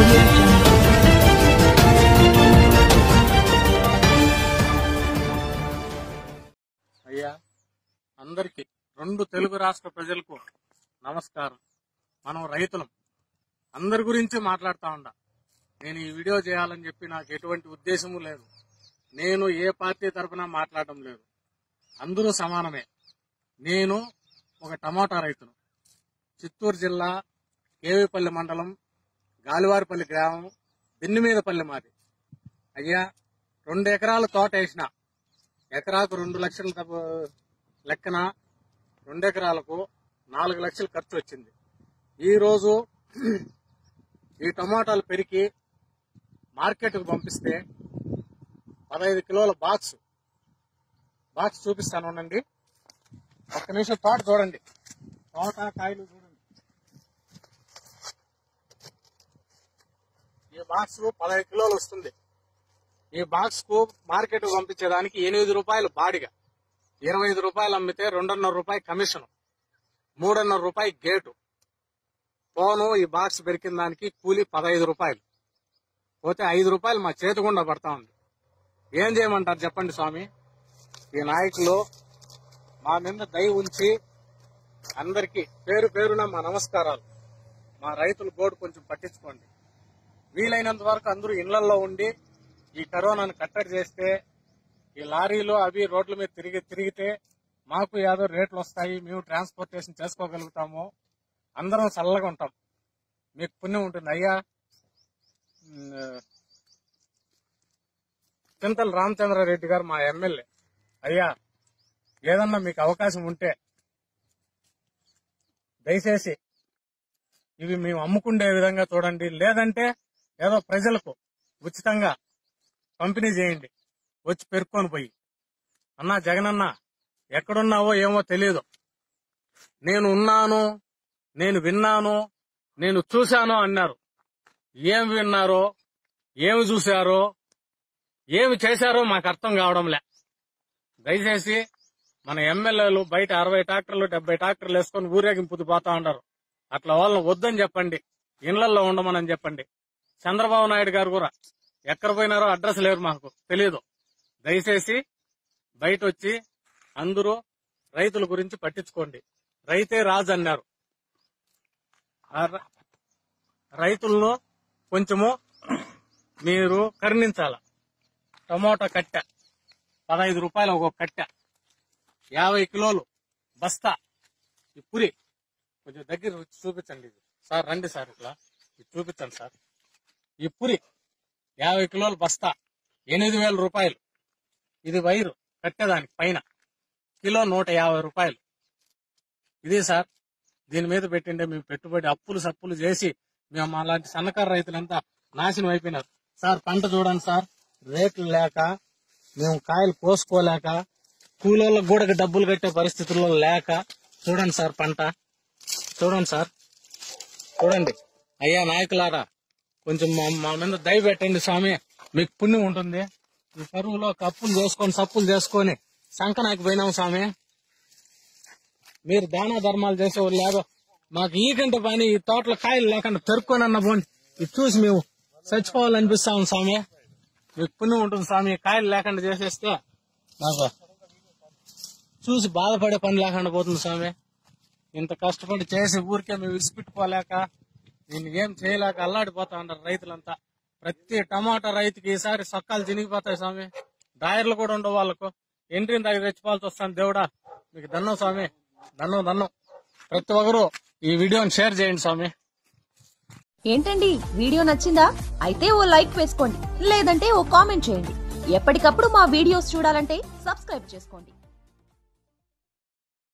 audio jungle. అయ్యా అందరికీ రెండు తెలుగు రాష్ట్ర ప్రజలకు నమస్కారం మనం రైతులం అందరి గురించి మాట్లాడుతా ఉండా నేను ఈ వీడియో చేయాలని చెప్పి నాకు ఎటువంటి ఉద్దేశము లేదు నేను ఏ పార్టీ తరఫున మాట్లాడడం లేదు అందరూ సమానమే నేను ఒక టమాటా రైతును చిత్తూరు జిల్లా కేవీపల్లి మండలం గాలివారిపల్లి గ్రామం దిన్నిమీదపల్లి మాది అయ్యా రెండు ఎకరాల తోట వేసిన ఎకరాకు రెండు లక్షల తప్ప- లెక్కన రెండు ఎకరాలకు నాలుగు లక్షలు ఖర్చు వచ్చింది ఈ రోజు ఈ టమాటాలు పెరిగి మార్కెట్కు పంపిస్తే పదహైదు కిలోల బాక్స్ బాక్స్ చూపిస్తాను ఉండండి ఒక్క నిమిషం తోట చూడండి తోట కాయలు చూడండి ఈ బాక్స్ పదహైదు కిలోలు వస్తుంది ఈ బాక్స్ కు మార్కెట్ పంపించేదానికి ఎనిమిది రూపాయలు బాడిగ ఇరవై ఐదు రూపాయలు అమ్మితే రెండున్నర రూపాయి కమిషన్ మూడున్నర రూపాయి గేటు పోను ఈ బాక్స్ పెరికిన దానికి కూలి పదహైదు రూపాయలు పోతే ఐదు రూపాయలు మా చేతి గుండా పడతా ఉంది ఏం చేయమంటారు చెప్పండి స్వామి ఈ నాయకులు మా మీద దయ ఉంచి అందరికీ పేరు పేరున మా నమస్కారాలు మా రైతుల గోడు కొంచెం పట్టించుకోండి వీలైనంత వరకు అందరూ ఇళ్లలో ఉండి ఈ కరోనాను కట్టడి చేస్తే ఈ లారీలు అవి రోడ్ల మీద తిరిగి తిరిగితే మాకు ఏదో రేట్లు వస్తాయి మేము ట్రాన్స్పోర్టేషన్ చేసుకోగలుగుతాము అందరం చల్లగా ఉంటాం మీకు పుణ్యం ఉంటుంది అయ్యా ఉమ్, చింతల రామచంద్రారెడ్డి గారు మా ఎమ్మెల్యే అయ్యా ఏదన్నా మీకు అవకాశం ఉంటే దయచేసి ఇవి మేము అమ్ముకుండే విధంగా చూడండి లేదంటే ఏదో ప్రజలకు ఉచితంగా పంపిణీ చేయండి వచ్చి పెరుక్కొని పోయి అన్నా జగనన్న ఎక్కడున్నావో ఏమో తెలియదు నేను ఉన్నాను నేను విన్నాను నేను చూశాను అన్నారు ఏం విన్నారో ఏమి చూశారో ఏమి చేశారో మాకు అర్థం కావడంలే దయచేసి మన ఎమ్మెల్యేలు బయట అరవై ట్రాక్టర్లు డెబ్బై ట్రాక్టర్లు వేసుకొని ఊరేగింపు పోతా ఉంటారు అట్లా వాళ్ళని వద్దని చెప్పండి ఇళ్లలో ఉండమని చెప్పండి చంద్రబాబు నాయుడు గారు కూడా ఎక్కడ పోయినారో అడ్రస్ లేరు మాకు తెలియదు దయచేసి బయట వచ్చి అందరూ రైతుల గురించి పట్టించుకోండి రైతే రాజు అన్నారు ఆ ర- రైతులను కొంచెము మీరు కరుణించాల టమోటా కట్టె పదహైదు రూపాయలు ఒక్కొక్క కట్టె యాభై కిలోలు బస్తా ఈ పురి కొంచెం దగ్గర వచ్చి చూపించండి ఇది సార్ రండి సార్ ఇట్లా ఇది చూపించండి సార్ ఈ పురి యాభై కిలోల బస్తా ఎనిమిది వేల రూపాయలు ఇది వైరు కట్టేదానికి పైన కిలో నూట యాభై రూపాయలు ఇది సార్ దీని మీద పెట్టిండే మేము పెట్టుబడి అప్పులు సప్పులు చేసి మేము అలాంటి సన్నకారు రైతులంతా నాశనం అయిపోయినారు సార్ పంట చూడండి సార్ రేట్లు లేక మేము కాయలు కోసుకోలేక కూలోళ్ళకు కూడా డబ్బులు కట్టే పరిస్థితుల్లో లేక చూడండి సార్ పంట చూడండి సార్ చూడండి అయ్యా నాయకులారా కొంచెం మా మా మీద దయ పెట్టండి స్వామి మీకు పుణ్యం ఉంటుంది ఈ కరువులో కప్పులు చేసుకొని సప్పులు చేసుకొని సంకనాకి పోయినాం స్వామి మీరు దాన ధర్మాలు చేసేవాళ్ళు లేదో మాకు ఈ గంట పని ఈ తోటలో కాయలు లేకుండా తెరుక్కొని అన్న పోండి ఇది చూసి మేము చచ్చిపోవాలనిపిస్తా ఉంది స్వామి మీకు పుణ్యం ఉంటుంది స్వామి కాయలు లేకుండా చేసేస్తే నాకు చూసి బాధపడే పని లేకుండా పోతుంది స్వామి ఇంత కష్టపడి చేసి ఊరికే మేము విడిచిపెట్టుకోలేక దీన్ని ఏం చేయలేక అల్లాడిపోతా ఉంటారు రైతులంతా ప్రతి టమాటా రైతుకి ఈసారి సొక్కాలు చినిగిపోతాయి స్వామి డాయర్లు కూడా ఉండవు వాళ్ళకు ఎంట్రీని దగ్గర తెచ్చిపోవాల్సి వస్తాను దేవుడా మీకు దన్నం స్వామి దన్నం దన్నం ప్రతి ఒక్కరు ఈ వీడియోని షేర్ చేయండి స్వామి ఏంటండి వీడియో నచ్చిందా అయితే ఓ లైక్ వేసుకోండి లేదంటే ఓ కామెంట్ చేయండి ఎప్పటికప్పుడు మా వీడియోస్ చూడాలంటే సబ్స్క్రైబ్ చేసుకోండి